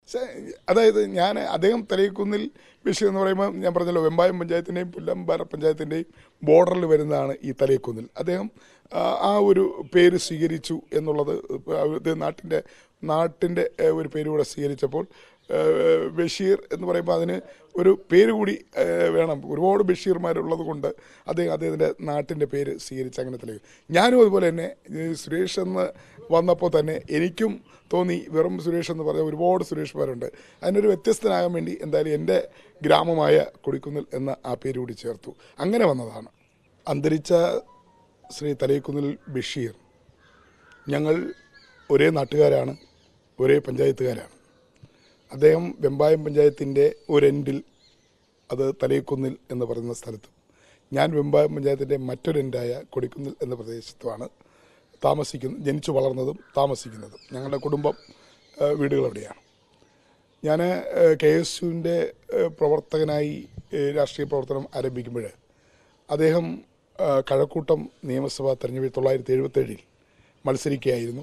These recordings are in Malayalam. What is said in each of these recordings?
ശ- അതായത് ഞാൻ അദ്ദേഹം തലയിക്കുന്നിൽ വിഷയം എന്ന് പറയുമ്പോൾ ഞാൻ പറഞ്ഞല്ലോ വെമ്പായം പഞ്ചായത്തിൻ്റെയും പുല്ലമ്പാറ പഞ്ചായത്തിൻ്റെയും ബോർഡറിൽ വരുന്നതാണ് ഈ തലയിക്കുന്നിൽ അദ്ദേഹം ആ, ആ ഒരു പേര് സ്വീകരിച്ചു എന്നുള്ളത് ഇത് നാട്ടിൻ്റെ നാട്ടിൻ്റെ ഏഹ്, ഒരു പേര് കൂടെ സ്വീകരിച്ചപ്പോൾ ഏഹ്, ബഷീർ എന്ന് പറയുമ്പോൾ അതിന് ഒരു പേര് കൂടി ഏഹ്, വേണം ഒരുപാട് ബഷീർമാരുള്ളത് കൊണ്ട് അദ്ദേഹം അദ്ദേഹത്തിൻ്റെ നാട്ടിൻ്റെ പേര് സ്വീകരിച്ച് അങ്ങനെ തെളിയും ഞാനും അതുപോലെ തന്നെ ഈ സുരേഷ് എന്ന് വന്നപ്പോൾ തന്നെ എനിക്കും തോന്നി വെറും സുരേഷ് എന്ന് പറഞ്ഞ ഒരുപാട് സുരേഷ്മാരുണ്ട് അതിനൊരു വ്യത്യസ്തനാകാൻ വേണ്ടി എന്തായാലും എൻ്റെ ഗ്രാമമായ കൊടിക്കുന്നിൽ എന്ന ആ പേര് കൂടി ചേർത്തു അങ്ങനെ വന്നതാണ് അന്തരിച്ച ശ്രീ തലയിക്കുന്നിൽ ബഷീർ ഞങ്ങൾ ഒരേ നാട്ടുകാരാണ് ഒരേ പഞ്ചായത്തുകാരാണ് അദ്ദേഹം വെമ്പായം പഞ്ചായത്തിൻ്റെ ഒരെൻഡിൽ അത് തലയിക്കുന്നിൽ എന്ന് പറയുന്ന സ്ഥലത്തും ഞാൻ വെമ്പായം പഞ്ചായത്തിൻ്റെ മറ്റൊരെൻഡായ കൊടിക്കുന്നിൽ എന്ന പ്രദേശത്തുമാണ് താമസിക്കുന്നത് ജനിച്ചു വളർന്നതും താമസിക്കുന്നതും ഞങ്ങളുടെ കുടുംബം ആ, വീടുകൾ അവിടെയാണ് ഞാൻ കെ എസ് യുവിൻ്റെ പ്രവർത്തകനായി ഏ, രാഷ്ട്രീയ പ്രവർത്തനം ആരംഭിക്കുമ്പോൾ അദ്ദേഹം ആ, കഴക്കൂട്ടം നിയമസഭാ തെരഞ്ഞെടുപ്പ് തൊള്ളായിരത്തി എഴുപത്തേഴിൽ മത്സരിക്കുകയായിരുന്നു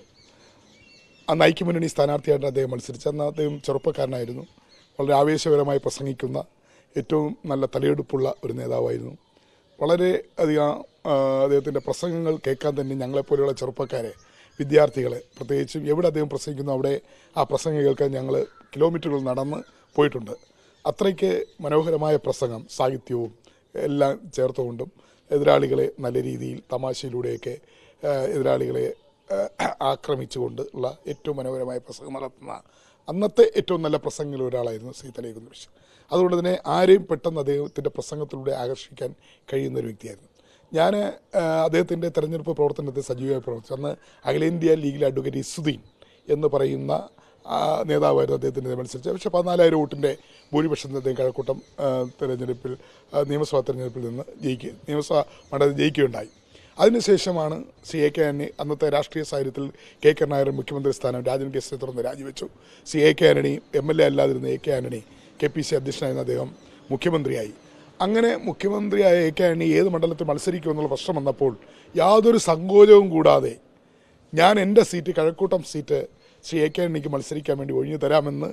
അന്ന് ഐക്യമുന്നണി സ്ഥാനാർത്ഥിയായിട്ട് അദ്ദേഹം മത്സരിച്ചു അന്ന് അദ്ദേഹം ചെറുപ്പക്കാരനായിരുന്നു വളരെ ആവേശകരമായി പ്രസംഗിക്കുന്ന ഏറ്റവും നല്ല തലയെടുപ്പുള്ള ഒരു നേതാവായിരുന്നു വളരെ അധികം അദ്ദേഹത്തിൻ്റെ പ്രസംഗങ്ങൾ കേൾക്കാൻ തന്നെ ഞങ്ങളെപ്പോലെയുള്ള ചെറുപ്പക്കാരെ വിദ്യാർത്ഥികളെ പ്രത്യേകിച്ചും എവിടെ അദ്ദേഹം പ്രസംഗിക്കുന്നു അവിടെ ആ പ്രസംഗം കേൾക്കാൻ ഞങ്ങൾ കിലോമീറ്ററുകൾ നടന്ന് പോയിട്ടുണ്ട് അത്രയ്ക്ക് മനോഹരമായ പ്രസംഗം സാഹിത്യവും എല്ലാം ചേർത്തുകൊണ്ടും എതിരാളികളെ നല്ല രീതിയിൽ തമാശയിലൂടെയൊക്കെ ആ, എതിരാളികളെ ആ, ആക്രമിച്ചുകൊണ്ട് ഉള്ള ഏറ്റവും മനോഹരമായ പ്രസംഗം നടത്തുന്ന അന്നത്തെ ഏറ്റവും നല്ല പ്രസംഗങ്ങളിൽ ഒരാളായിരുന്നു ശ്രീ തലേകുന്ന ബഷീർ അതുകൊണ്ട് തന്നെ ആരെയും പെട്ടെന്ന് അദ്ദേഹത്തിൻ്റെ പ്രസംഗത്തിലൂടെ ആകർഷിക്കാൻ കഴിയുന്ന ഒരു വ്യക്തിയായിരുന്നു ഞാൻ അദ്ദേഹത്തിൻ്റെ തെരഞ്ഞെടുപ്പ് പ്രവർത്തനത്തിൽ സജീവമായി പ്രവർത്തിച്ചു അന്ന് അഖിലേന്ത്യാ ലീഗിലെ അഡ്വക്കേറ്റ് ഇസുദ്ദീൻ എന്ന് പറയുന്ന ആ, നേതാവായിരുന്നു അദ്ദേഹത്തിൻ്റെ മത്സരിച്ചത് പക്ഷേ പതിനാലായിരം വോട്ടിൻ്റെ ഭൂരിപക്ഷത്തിൽ അദ്ദേഹം കഴക്കൂട്ടം ആ, തെരഞ്ഞെടുപ്പിൽ ആ, നിയമസഭാ തെരഞ്ഞെടുപ്പിൽ നിന്ന് ജയിക്കുക നിയമസഭാ മണ്ഡലത്തിൽ ജയിക്കുകയുണ്ടായി അതിനുശേഷമാണ് സി എ കെ ആന്റണി അന്നത്തെ രാഷ്ട്രീയ സാഹചര്യത്തിൽ കെ കെ നായർ മുഖ്യമന്ത്രി സ്ഥാനം രാജൻ കേസിനെ തുടർന്ന് രാജിവെച്ചു C A K Antony M L A അല്ലാതിരുന്ന A K Antony K P C അധ്യക്ഷനായിരുന്ന അദ്ദേഹം മുഖ്യമന്ത്രിയായി അങ്ങനെ മുഖ്യമന്ത്രിയായ എ കെ ആന്റണി ഏത് മണ്ഡലത്തിൽ മത്സരിക്കുമെന്നുള്ള പ്രശ്നം വന്നപ്പോൾ യാതൊരു സങ്കോചവും കൂടാതെ ഞാൻ എൻ്റെ seat Kazhakkoottam seat Shri A K ആന്റണിക്ക് മത്സരിക്കാൻ വേണ്ടി ഒഴിഞ്ഞു തരാമെന്ന്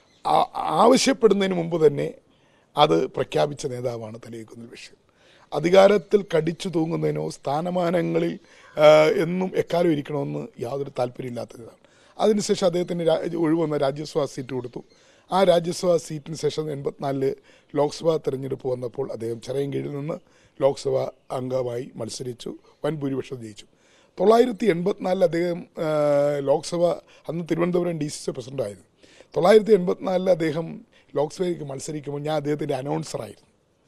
ആ- ആവശ്യപ്പെടുന്നതിന് മുമ്പ് തന്നെ അത് പ്രഖ്യാപിച്ച നേതാവാണ് തലയിക്കുന്നിൽ ബഷീർ അധികാരത്തിൽ കടിച്ചു തൂങ്ങുന്നതിനോ സ്ഥാനമാനങ്ങളിൽ ആ, എന്നും എക്കാലം ഇരിക്കണമെന്ന് യാതൊരു താല്പര്യമില്ലാത്ത നേതാവ് അതിനുശേഷം അദ്ദേഹത്തിന് രാ- ഒഴിവന്ന രാജ്യസഭാ സീറ്റ് കൊടുത്തു ആ രാജ്യസഭാ സീറ്റിന് ശേഷം എൺപത്തിനാലില് ലോക്സഭാ തെരഞ്ഞെടുപ്പ് വന്നപ്പോൾ അദ്ദേഹം ചിറയൻകീഴിൽ നിന്ന് ലോക്സഭാ അംഗമായി മത്സരിച്ചു വൻ ഭൂരിപക്ഷം ജയിച്ചു തൊള്ളായിരത്തി എൺപത്തിനാലിൽ അദ്ദേഹം ആ, ലോക്സഭ അന്ന് തിരുവനന്തപുരം ഡി സി സി പ്രസിഡൻ്റായിരുന്നു തൊള്ളായിരത്തി എൺപത്തിനാലിൽ അദ്ദേഹം ലോക്സഭയിലേക്ക് മത്സരിക്കുമ്പോൾ ഞാൻ അദ്ദേഹത്തിൻ്റെ അനൗൺസറായിരുന്നു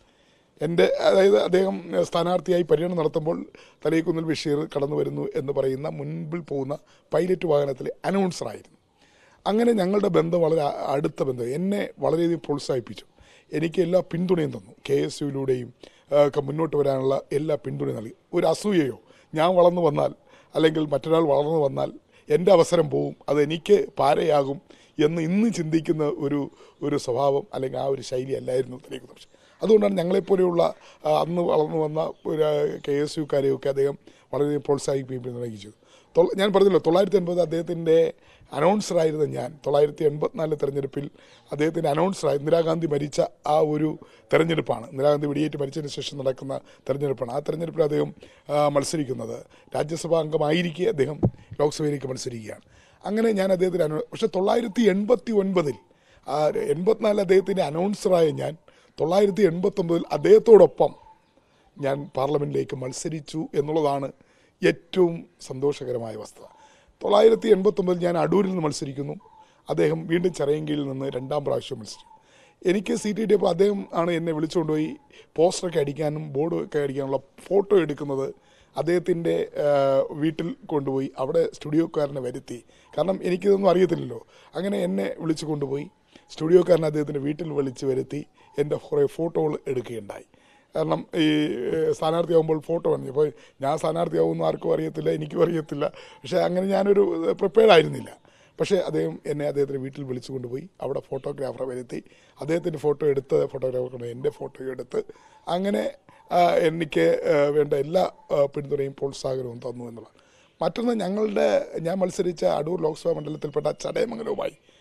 എൻ്റെ അതായത് അദ്ദേഹം സ്ഥാനാർത്ഥിയായി പര്യടനം നടത്തുമ്പോൾ തലയിക്കുന്നിൽ ബഷീർ കടന്നു വരുന്നു എന്ന് പറയുന്ന മുൻപിൽ പോകുന്ന പൈലറ്റ് വാഹനത്തിലെ അനൗൺസറായിരുന്നു അങ്ങനെ ഞങ്ങളുടെ ബന്ധം വളരെ അ- അടുത്ത ബന്ധം എന്നെ വളരെയധികം പ്രോത്സാഹിപ്പിച്ചു എനിക്ക് എല്ലാ പിന്തുണയും തന്നു കെ എസ് യുയിലൂടെയും ഒക്കെ മുന്നോട്ട് വരാനുള്ള എല്ലാ പിന്തുണയും നൽകി ഒരു അസൂയയോ ഞാൻ വളർന്നു വന്നാൽ അല്ലെങ്കിൽ മറ്റൊരാൾ വളർന്നു വന്നാൽ എൻ്റെ അവസരം പോവും അത് എനിക്ക് പാരയാകും എന്ന് ഇന്ന് ചിന്തിക്കുന്ന ഒരു ഒരു സ്വഭാവം അല്ലെങ്കിൽ ആ ഒരു ശൈലി അല്ലായിരുന്നു തലയിക്കുന്ന പക്ഷേ അതുകൊണ്ടാണ് ഞങ്ങളെപ്പോലെയുള്ള ആ, അന്ന് വളർന്നു വന്ന ഒരു കെ എസ് യുക്കാരെയൊക്കെ അദ്ദേഹം വളരെയധികം പ്രോത്സാഹിപ്പിക്കുകയും തുടങ്ങിച്ചു തൊള്ള- ഞാൻ പറഞ്ഞല്ലോ തൊള്ളായിരത്തി എൺപത് അദ്ദേഹത്തിൻ്റെ അനൗൺസറായിരുന്ന ഞാൻ തൊള്ളായിരത്തി എൺപത്തിനാല് തെരഞ്ഞെടുപ്പിൽ അദ്ദേഹത്തിൻ്റെ അനൗൺസറായി ഇന്ദിരാഗാന്ധി മരിച്ച ആ ഒരു തെരഞ്ഞെടുപ്പാണ് ഇന്ദിരാഗാന്ധി വെടിയേറ്റ് മരിച്ചതിന് ശേഷം നടക്കുന്ന തെരഞ്ഞെടുപ്പാണ് ആ തെരഞ്ഞെടുപ്പിൽ അദ്ദേഹം ആ, മത്സരിക്കുന്നത് രാജ്യസഭാ അംഗമായിരിക്കെ അദ്ദേഹം ലോക്സഭയിലേക്ക് മത്സരിക്കുകയാണ് അങ്ങനെ ഞാൻ അദ്ദേഹത്തിന് അനൗ പക്ഷേ തൊള്ളായിരത്തി എൺപത്തി ഒൻപതിൽ ആ എൺപത്തിനാലിൽ അദ്ദേഹത്തിൻ്റെ അനൗൺസറായ ഞാൻ തൊള്ളായിരത്തി എൺപത്തൊമ്പതിൽ അദ്ദേഹത്തോടൊപ്പം ഞാൻ പാർലമെൻറ്റിലേക്ക് മത്സരിച്ചു എന്നുള്ളതാണ് ഏറ്റവും സന്തോഷകരമായ വസ്തുത തൊള്ളായിരത്തി എൺപത്തൊമ്പതിൽ ഞാൻ അടൂരിൽ നിന്ന് മത്സരിക്കുന്നു അദ്ദേഹം വീണ്ടും ചിറയൻകീഴിൽ നിന്ന് രണ്ടാം പ്രാവശ്യം മത്സരിച്ചു എനിക്ക് സീറ്റ് കിട്ടിയപ്പോൾ അദ്ദേഹം ആണ് എന്നെ വിളിച്ചുകൊണ്ടുപോയി പോസ്റ്ററൊക്കെ അടിക്കാനും ബോർഡൊക്കെ അടിക്കാനുള്ള ഫോട്ടോ എടുക്കുന്നത് അദ്ദേഹത്തിൻ്റെ വീട്ടിൽ കൊണ്ടുപോയി അവിടെ സ്റ്റുഡിയോക്കാരനെ വരുത്തി കാരണം എനിക്കിതൊന്നും അറിയത്തില്ലല്ലോ അങ്ങനെ എന്നെ വിളിച്ചു കൊണ്ടുപോയി സ്റ്റുഡിയോക്കാരനെ അദ്ദേഹത്തിൻ്റെ വീട്ടിൽ വിളിച്ച് വരുത്തി എൻ്റെ കുറേ ഫോട്ടോകൾ എടുക്കുകയുണ്ടായി കാരണം ഈ ഏഹ്, സ്ഥാനാർത്ഥിയാകുമ്പോൾ ഫോട്ടോ വേണം അപ്പോൾ ഞാൻ സ്ഥാനാർത്ഥിയാവുമെന്ന് ആർക്കും അറിയത്തില്ല എനിക്കും അറിയത്തില്ല പക്ഷേ അങ്ങനെ ഞാനൊരു പ്രിപ്പയർഡ് ആയിരുന്നില്ല പക്ഷേ അദ്ദേഹം എന്നെ അദ്ദേഹത്തിൻ്റെ വീട്ടിൽ വിളിച്ചു കൊണ്ടുപോയി അവിടെ ഫോട്ടോഗ്രാഫറെ വരുത്തി അദ്ദേഹത്തിൻ്റെ ഫോട്ടോ എടുത്ത് ഫോട്ടോഗ്രാഫർ എൻ്റെ ഫോട്ടോ എടുത്ത് അങ്ങനെ ആ, എനിക്ക് ആ, വേണ്ട എല്ലാ ആ, പിന്തുണയും പ്രോത്സാഹനവും തന്നു എന്നുള്ളതാണ് മറ്റൊന്ന് ഞങ്ങളുടെ ഞാൻ മത്സരിച്ച അടൂർ ലോക്സഭാ മണ്ഡലത്തിൽപ്പെട്ട ചടയമംഗലവുമായി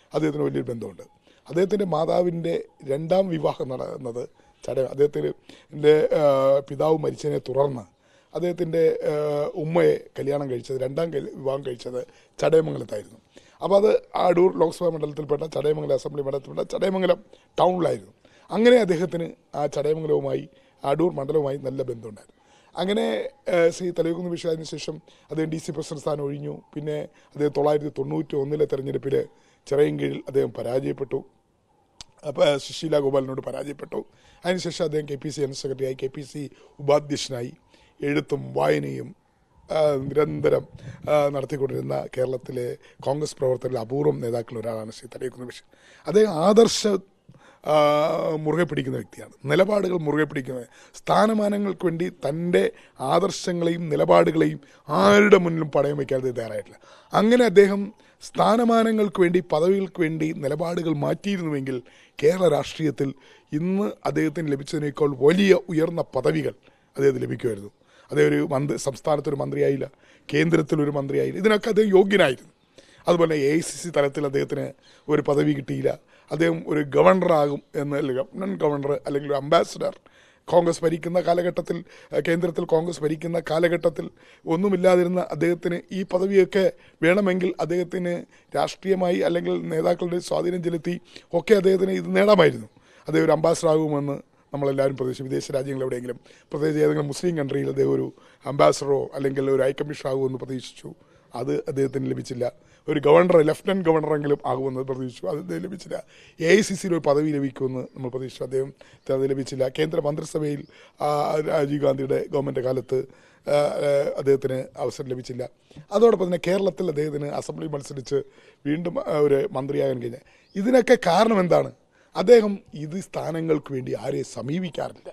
അദ്ദേഹത്തിന് വലിയൊരു ബന്ധമുണ്ട് അദ്ദേഹത്തിൻ്റെ മാതാവിൻ്റെ രണ്ടാം വിവാഹം നടന്നത് ചട അദ്ദേഹത്തിൻ്റെ പിതാവ് മരിച്ചതിനെ തുടർന്ന് അദ്ദേഹത്തിൻ്റെ ഉമ്മയെ കല്യാണം കഴിച്ചത് രണ്ടാം കല്യ- വിവാഹം കഴിച്ചത് ചടയമംഗലത്തായിരുന്നു അപ്പോൾ അത് അടൂർ ലോക്സഭാ മണ്ഡലത്തിൽപ്പെട്ട ചടയമംഗലം അസംബ്ലി മണ്ഡലത്തിൽപ്പെട്ട ചടയമംഗലം ടൗണിലായിരുന്നു അങ്ങനെ അദ്ദേഹത്തിന് ആ ചടയമംഗലവുമായി അടൂർ മണ്ഡലവുമായി നല്ല ബന്ധമുണ്ടായിരുന്നു അങ്ങനെ ഏഹ്, ശ്രീ തലയുകുന്ന് വിഷയത്തിന് ശേഷം അദ്ദേഹം ഡി സി പ്രസിഡന്റ് സ്ഥാനം ഒഴിഞ്ഞു പിന്നെ അദ്ദേഹം തൊള്ളായിരത്തി തൊണ്ണൂറ്റി ഒന്നിലെ തെരഞ്ഞെടുപ്പിൽ ചിറയൻകീഴിൽ അദ്ദേഹം പരാജയപ്പെട്ടു അപ്പോൾ സുശീല ഗോപാലിനോട് പരാജയപ്പെട്ടു അതിനുശേഷം അദ്ദേഹം കെ പി സി ജനറൽ സെക്രട്ടറിയായി കെ പി സി ഉപാധ്യക്ഷനായി എഴുത്തും വായനയും ആ, നിരന്തരം ആ, നടത്തിക്കൊണ്ടിരുന്ന കേരളത്തിലെ കോൺഗ്രസ് പ്രവർത്തകരിൽ അപൂർവം നേതാക്കളിൽ ഒരാളാണ് ശ്രീ തലയക്കുന്ന ബഷീർ അദ്ദേഹം ആദർശ ആ, മുറുകെ പിടിക്കുന്ന വ്യക്തിയാണ് നിലപാടുകൾ മുറുകെ പിടിക്കുന്ന സ്ഥാനമാനങ്ങൾക്ക് വേണ്ടി തൻ്റെ ആദർശങ്ങളെയും നിലപാടുകളെയും ആരുടെ മുന്നിലും പണയം വയ്ക്കാതെ തയ്യാറായിട്ടില്ല അങ്ങനെ അദ്ദേഹം സ്ഥാനമാനങ്ങൾക്ക് വേണ്ടി പദവികൾക്ക് വേണ്ടി നിലപാടുകൾ മാറ്റിയിരുന്നുവെങ്കിൽ കേരള രാഷ്ട്രീയത്തിൽ ഇന്ന് അദ്ദേഹത്തിന് ലഭിച്ചതിനേക്കാൾ വലിയ ഉയർന്ന പദവികൾ അദ്ദേഹത്തിന് ലഭിക്കുമായിരുന്നു അദ്ദേഹം ഒരു മന്ത്രി സംസ്ഥാനത്തൊരു മന്ത്രിയായില്ല കേന്ദ്രത്തിലൊരു മന്ത്രിയായില്ല ഇതിനൊക്കെ അദ്ദേഹം യോഗ്യനായിരുന്നു അതുപോലെ എ ഐ സി സി തലത്തിൽ അദ്ദേഹത്തിന് ഒരു പദവി കിട്ടിയില്ല അദ്ദേഹം ഒരു ഗവർണറാകും എന്ന് അല്ലെങ്കിൽ ലഫ്റ്റനന്റ് ഗവർണർ അല്ലെങ്കിൽ ഒരു അംബാസിഡർ കോൺഗ്രസ് ഭരിക്കുന്ന കാലഘട്ടത്തിൽ ഏഹ്, കേന്ദ്രത്തിൽ കോൺഗ്രസ് ഭരിക്കുന്ന കാലഘട്ടത്തിൽ ഒന്നുമില്ലാതിരുന്ന അദ്ദേഹത്തിന് ഈ പദവിയൊക്കെ വേണമെങ്കിൽ അദ്ദേഹത്തിന് രാഷ്ട്രീയമായി അല്ലെങ്കിൽ നേതാക്കളുടെ സ്വാധീനം ചെലുത്തി ഒക്കെ അദ്ദേഹത്തിന് ഇത് നേടാമായിരുന്നു അദ്ദേഹം ഒരു അംബാസിഡർ ആകുമെന്ന് നമ്മളെല്ലാവരും പ്രതീക്ഷിച്ചു വിദേശ രാജ്യങ്ങളിൽ എവിടെയെങ്കിലും പ്രത്യേകിച്ച് ഏതെങ്കിലും മുസ്ലിം കൺട്രിയിൽ അദ്ദേഹം ഒരു അംബാസഡറോ അല്ലെങ്കിൽ ഒരു ഹൈ കമ്മീഷണർ ആകുമെന്ന് പ്രതീക്ഷിച്ചു അത് അദ്ദേഹത്തിന് ലഭിച്ചില്ല ഒരു ഗവർണർ ലെഫ്റ്റനന്റ് ഗവർണറെങ്കിലും ആകുമെന്ന് പ്രതീക്ഷിച്ചു അത് അദ്ദേഹം ലഭിച്ചില്ല എ ഐ സി സിയിൽ ഒരു പദവി ലഭിക്കുമെന്ന് നമ്മൾ പ്രതീക്ഷിച്ചു അദ്ദേഹം അത് ലഭിച്ചില്ല കേന്ദ്ര മന്ത്രിസഭയിൽ ആ, രാജീവ് ഗാന്ധിയുടെ ഗവൺമെൻറ് കാലത്ത് ആ, ആ, അദ്ദേഹത്തിന് അവസരം ലഭിച്ചില്ല അതോടൊപ്പം തന്നെ കേരളത്തിൽ അദ്ദേഹത്തിന് അസംബ്ലി മത്സരിച്ച് വീണ്ടും ആ, ഒരു മന്ത്രിയാകാൻ കഴിഞ്ഞ ഇതിനൊക്കെ കാരണം എന്താണ് അദ്ദേഹം ഇത് സ്ഥാനങ്ങൾക്ക് വേണ്ടി ആരെയും സമീപിക്കാറില്ല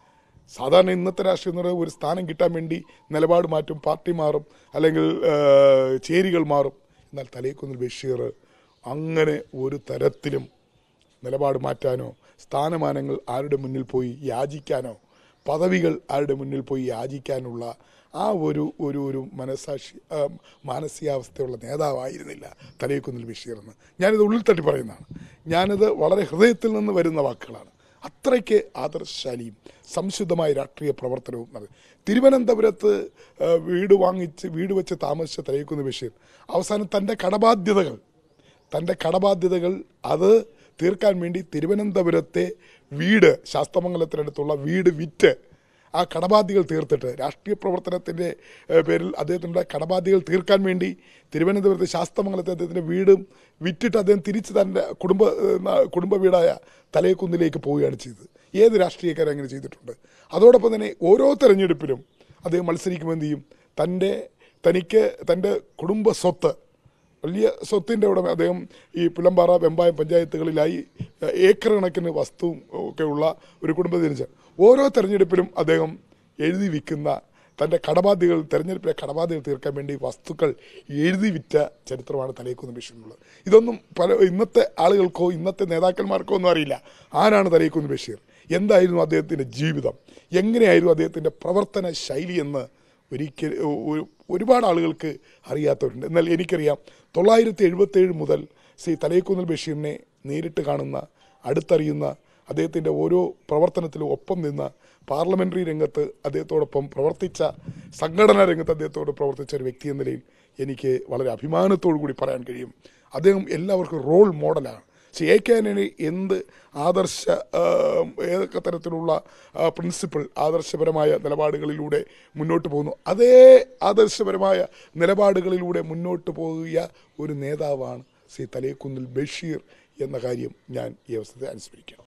സാധാരണ ഇന്നത്തെ രാഷ്ട്രീയം എന്ന് പറയുന്നത് ഒരു സ്ഥാനം കിട്ടാൻ വേണ്ടി നിലപാട് മാറ്റും പാർട്ടി മാറും അല്ലെങ്കിൽ ആ, ചേരികൾ മാറും എന്നാൽ തലേക്കുന്നിൽ ബഷീർ അങ്ങനെ ഒരു തരത്തിലും നിലപാട് മാറ്റാനോ സ്ഥാനമാനങ്ങൾ ആരുടെ മുന്നിൽ പോയി യാചിക്കാനോ പദവികൾ ആരുടെ മുന്നിൽ പോയി യാചിക്കാനുള്ള ആ ഒരു ഒരു ഒരു മനസാക്ഷി ആ, മാനസികാവസ്ഥയുള്ള നേതാവായിരുന്നില്ല തലയക്കുന്നിൽ ബഷീർ എന്ന് ഞാനിത് ഉള്ളിൽ തട്ടി പറയുന്നതാണ് ഞാനിത് വളരെ ഹൃദയത്തിൽ നിന്ന് വരുന്ന വാക്കുകളാണ് അത്രയ്ക്ക് ആദർശശാലിയും സംശുദ്ധമായ രാഷ്ട്രീയ പ്രവർത്തനവും നടത്തി തിരുവനന്തപുരത്ത് ആ, വീട് വാങ്ങിച്ച് വീട് വെച്ച് താമസിച്ച തലയക്കുന്ന് ബഷീർ അവസാനം തൻ്റെ കടബാധ്യതകൾ തൻ്റെ കടബാധ്യതകൾ അത് തീർക്കാൻ വേണ്ടി തിരുവനന്തപുരത്തെ വീട് ശാസ്തമംഗലത്തിനടുത്തുള്ള വീട് വിറ്റ് ആ കടബാധ്യകൾ തീർത്തിട്ട് രാഷ്ട്രീയ പ്രവർത്തനത്തിൻ്റെ ഏഹ്, പേരിൽ അദ്ദേഹത്തിൻ്റെ കടബാധ്യകൾ തീർക്കാൻ വേണ്ടി തിരുവനന്തപുരത്ത് ശാസ്തമംഗലത്തെ അദ്ദേഹത്തിൻ്റെ വീടും വിറ്റിട്ട് അദ്ദേഹം തിരിച്ച് തൻ്റെ കുടുംബ ഏഹ്, ന- കുടുംബ വീടായ തലയക്കുന്നിലേക്ക് പോവുകയാണ് ചെയ്തത് ഏത് രാഷ്ട്രീയക്കാരും അങ്ങനെ ചെയ്തിട്ടുണ്ട് അതോടൊപ്പം തന്നെ ഓരോ തെരഞ്ഞെടുപ്പിലും അദ്ദേഹം മത്സരിക്കുമ്പോൾ എന്ത് ചെയ്യും തൻ്റെ തനിക്ക് തൻ്റെ കുടുംബ സ്വത്ത് വലിയ സ്വത്തിൻ്റെ ഉടമ അദ്ദേഹം ഈ പുലമ്പാറ വെമ്പായം പഞ്ചായത്തുകളിലായി ഏഹ്, ഏക്കർ കണക്കിന് വസ്തുവും ഒക്കെ ഉള്ള ഒരു കുടുംബം തിരിച്ച് ഓരോ തെരഞ്ഞെടുപ്പിലും അദ്ദേഹം എഴുതി വിൽക്കുന്ന തൻ്റെ കടബാധ്യകൾ തെരഞ്ഞെടുപ്പിലെ കടബാധ്യകൾ തീർക്കാൻ വേണ്ടി വസ്തുക്കൾ എഴുതി വിറ്റ ചരിത്രമാണ് തലയക്കുന്ന് ബഷീറിനുള്ളത് ഇതൊന്നും പല ഇന്നത്തെ ആളുകൾക്കോ ഇന്നത്തെ നേതാക്കന്മാർക്കോ ഒന്നും അറിയില്ല ആരാണ് തലയക്കുന്ന് ബഷീർ എന്തായിരുന്നു അദ്ദേഹത്തിൻ്റെ ജീവിതം എങ്ങനെയായിരുന്നു അദ്ദേഹത്തിൻ്റെ പ്രവർത്തന ശൈലി എന്ന് ഒരിക്കൽ ഒ- ഒരുപാട് ആളുകൾക്ക് അറിയാത്തവരുണ്ട് എന്നാൽ എനിക്കറിയാം തൊള്ളായിരത്തി എഴുപത്തേഴ് മുതൽ ശ്രീ തലയക്കുന്നിൽ ബഷീറിനെ നേരിട്ട് കാണുന്ന അടുത്തറിയുന്ന അദ്ദേഹത്തിൻ്റെ ഓരോ പ്രവർത്തനത്തിലും ഒപ്പം നിന്ന പാർലമെൻ്ററി രംഗത്ത് അദ്ദേഹത്തോടൊപ്പം പ്രവർത്തിച്ച സംഘടനാ രംഗത്ത് അദ്ദേഹത്തോട് പ്രവർത്തിച്ച ഒരു വ്യക്തി എന്ന നിലയിൽ എനിക്ക് വളരെ അഭിമാനത്തോടു കൂടി പറയാൻ കഴിയും അദ്ദേഹം എല്ലാവർക്കും റോൾ മോഡലാണ് ശ്രീ എ കെ ആന്റണി എന്ത് ആദർശ ആ, ഏതൊക്കെ തരത്തിലുള്ള പ്രിൻസിപ്പിൾ ആദർശപരമായ നിലപാടുകളിലൂടെ മുന്നോട്ട് പോകുന്നു അതേ ആദർശപരമായ നിലപാടുകളിലൂടെ മുന്നോട്ട് പോയ ഒരു നേതാവാണ് ശ്രീ തലേക്കുന്നിൽ ബഷീർ എന്ന കാര്യം ഞാൻ ഈ അവസരത്തിൽ അനുസ്മരിക്കണം